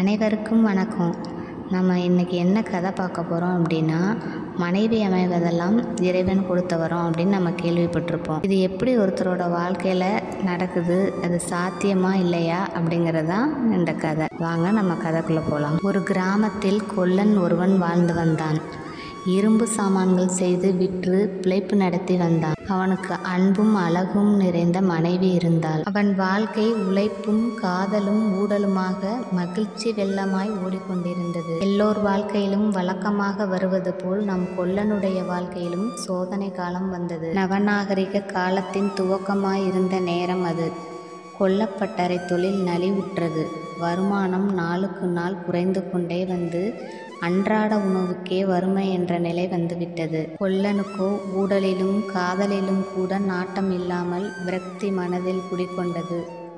அனைவருக்கும் வணக்கம் நம்ம இன்னைக்கு என்ன கதை பார்க்க போகிறோம் அப்படின்னா மனைவி அமைவதெல்லாம் இறைவன் கொடுத்த வரம் அப்படின்னு நம்ம கேள்விப்பட்டிருப்போம் இது எப்படி ஒருத்தரோட வாழ்க்கையில் நடக்குது அது சாத்தியமா இல்லையா அப்படிங்கிறதான் இந்த கதை வாங்க நம்ம கதைக்குள்ளே போகலாம் ஒரு கிராமத்தில் கொல்லன் ஒருவன் வாழ்ந்து வந்தான் இரும்பு சாமான்கள் செய்து விற்று பிழைப்பு நடத்தி வந்தான் அவனுக்கு அன்பும் அழகும் நிறைந்த மனைவி இருந்தாள் அவன் வாழ்க்கை உழைப்பும் காதலும் ஊடலுமாக மகிழ்ச்சி வெள்ளமாய் ஓடிக்கொண்டிருந்தது எல்லோர் வாழ்க்கையிலும் வழக்கமாக வருவது போல் நம் கொல்லனுடைய வாழ்க்கையிலும் சோதனை காலம் வந்தது நவநாகரிக காலத்தின் துவக்கமாய் இருந்த நேரம் அது கொல்லப்பட்டறை தொழில் நலிவுற்றது வருமானம் நாளுக்கு நாள் குறைந்து கொண்டே வந்து அன்றாட உணவுக்கே வறுமை என்ற நிலை வந்துவிட்டது கொல்லனுக்கோ ஊடலிலும் காதலிலும் கூட நாட்டம் இல்லாமல் விரக்தி மனதில் குடிகொண்டது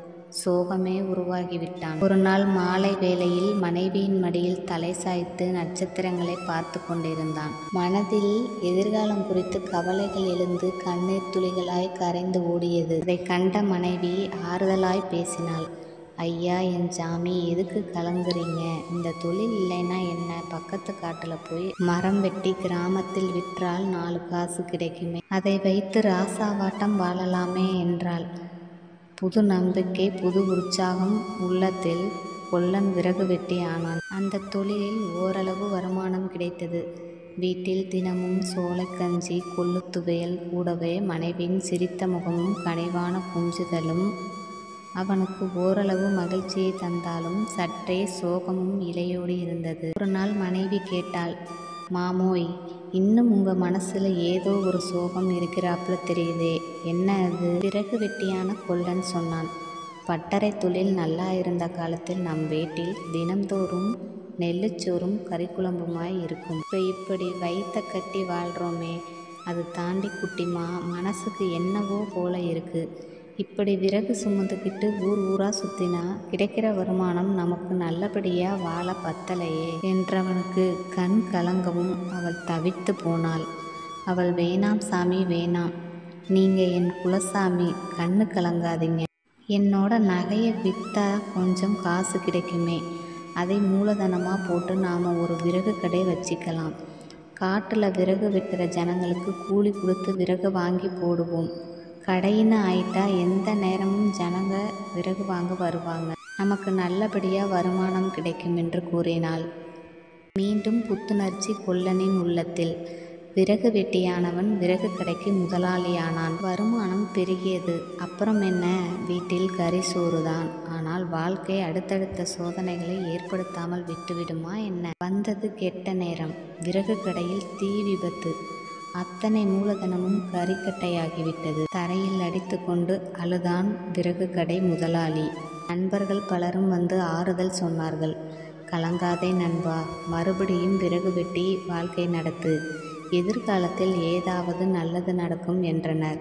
சோகமே உருவாகிவிட்டான் ஒரு நாள் மாலை வேளையில் மனைவியின் மடியில் தலை சாய்த்து நட்சத்திரங்களை பார்த்து கொண்டிருந்தான் மனதில் எதிர்காலம் குறித்து கவலைகள் எழுந்து கண்ணீர் துளிகளாய் கரைந்து ஓடியது அதை கண்ட மனைவி ஆறுதலாய் பேசினாள் ஐயா என் சாமி எதுக்கு கலங்குறீங்க இந்த தொழில் இல்லைன்னா என்ன பக்கத்து காட்டில் போய் மரம் வெட்டி கிராமத்தில் விற்றால் நாலு காசு கிடைக்குமே அதை வைத்து ராசாவாட்டம் வாழலாமே என்றாள் புது நம்பிக்கை புது உற்சாகம் உள்ளத்தில் கொல்லன் விறகு வெட்டி ஆனான் அந்த தொழிலில் ஓரளவு வருமானம் கிடைத்தது வீட்டில் தினமும் சோளக்கஞ்சி கொள்ளுத்துவையல் கூடவே மனைவியின் சிரித்த முகமும் கனிவான குஞ்சுதலும் அவனுக்கு ஓரளவு மகிழ்ச்சியை தந்தாலும் சற்றே சோகமும் இலையோடு இருந்தது ஒரு நாள் மனைவி கேட்டாள் மாமோய் இன்னும் உங்கள் மனசில் ஏதோ ஒரு சோகம் இருக்கிறாப்புல தெரியுதே என்ன அது பிறகு வெட்டியான கொல்லன் சொன்னான் பட்டறை தொழில் நல்லா இருந்த காலத்தில் நம் வீட்டில் தினம்தோறும் நெல்லுச்சோறும் கறிக்குழம்புமாய் இருக்கும் இப்போ இப்படி வயிற்ற கட்டி வாழ்கிறோமே அது தாண்டி குட்டிமா மனசுக்கு என்னவோ போல இருக்குது இப்படி விறகு சுமந்துக்கிட்டு ஊர் ஊரா சுத்தினா கிடைக்கிற வருமானம் நமக்கு நல்லபடியா வாழ பத்தலையே என்றவனுக்கு கண் கலங்கவும் அவள் தவித்து போனாள் அவள் வேணாம் சாமி வேணாம் நீங்க என் குலசாமி கண்ணு கலங்காதீங்க என்னோட நகையை விற்றா கொஞ்சம் காசு கிடைக்குமே அதை மூலதனமாக போட்டு நாம் ஒரு விறகு கடை வச்சுக்கலாம் காட்டில் விறகு வெட்டுற ஜனங்களுக்கு கூலி கொடுத்து விறகு வாங்கி போடுவோம் கடைன்னு ஆயிட்டா எந்த நேரமும் ஜனங்க விறகு வாங்க வருவாங்க நமக்கு நல்லபடியாக வருமானம் கிடைக்கும் என்று கூறினாள் மீண்டும் புத்துணர்ச்சி கொல்லனின் உள்ளத்தில் விறகு வெட்டியானவன் விறகு கடைக்கு முதலாளியானான் வருமானம் பெருகியது அப்புறம் என்ன வீட்டில் கறி சோறுதான் ஆனால் வாழ்க்கை அடுத்தடுத்த சோதனைகளை ஏற்படுத்தாமல் விட்டுவிடுமா என்ன வந்தது கெட்ட நேரம் விறகு கடையில் தீ விபத்து அத்தனை மூலதனமும் கறிக்கட்டையாகிவிட்டது தரையில் அடித்து கொண்டு அழுதான் விறகு கடை முதலாளி நண்பர்கள் பலரும் வந்து ஆறுதல் சொன்னார்கள் கலங்காதே நண்பா மறுபடியும் விறகு வெட்டி வாழ்க்கை நடத்து எதிர்காலத்தில் ஏதாவது நல்லது நடக்கும் என்றனர்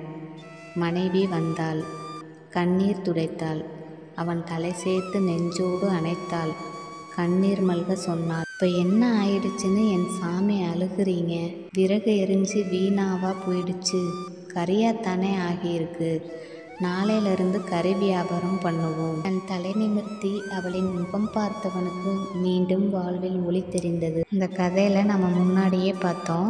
மனைவி வந்தாள் கண்ணீர் துடைத்தாள் அவன் தலை சேர்த்து நெஞ்சோடு அணைத்தாள் கண்ணீர் மல்க சொன்னாள் இப்போ என்ன ஆயிடுச்சுன்னு என் சாமி அழுகுறீங்க விறகு எரிஞ்சு வீணாவா போயிடுச்சு கரியாத்தானே ஆகியிருக்கு நாளையிலிருந்து கறி வியாபாரம் பண்ணுவோம் தன் தலை நிமிர்த்தி அவளின் முகம் பார்த்தவனுக்கு மீண்டும் வாழ்வில் ஒளி தெரிந்தது இந்த கதையில் நம்ம முன்னாடியே பார்த்தோம்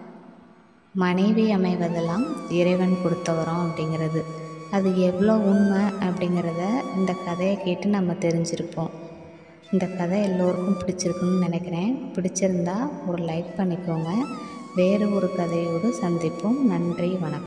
மனைவி அமைவதெல்லாம் இறைவன் கொடுத்த வரம் அப்படிங்கிறது அது எவ்வளோ உண்மை அப்படிங்கிறத இந்த கதையை கேட்டு நம்ம தெரிஞ்சிருப்போம் இந்த கதை எல்லோருக்கும் பிடிச்சிருக்குன்னு நினைக்கிறேன் பிடிச்சிருந்தா ஒரு லைக் பண்ணிக்கோங்க வேறு ஒரு கதையோடு சந்திப்போம் நன்றி வணக்கம்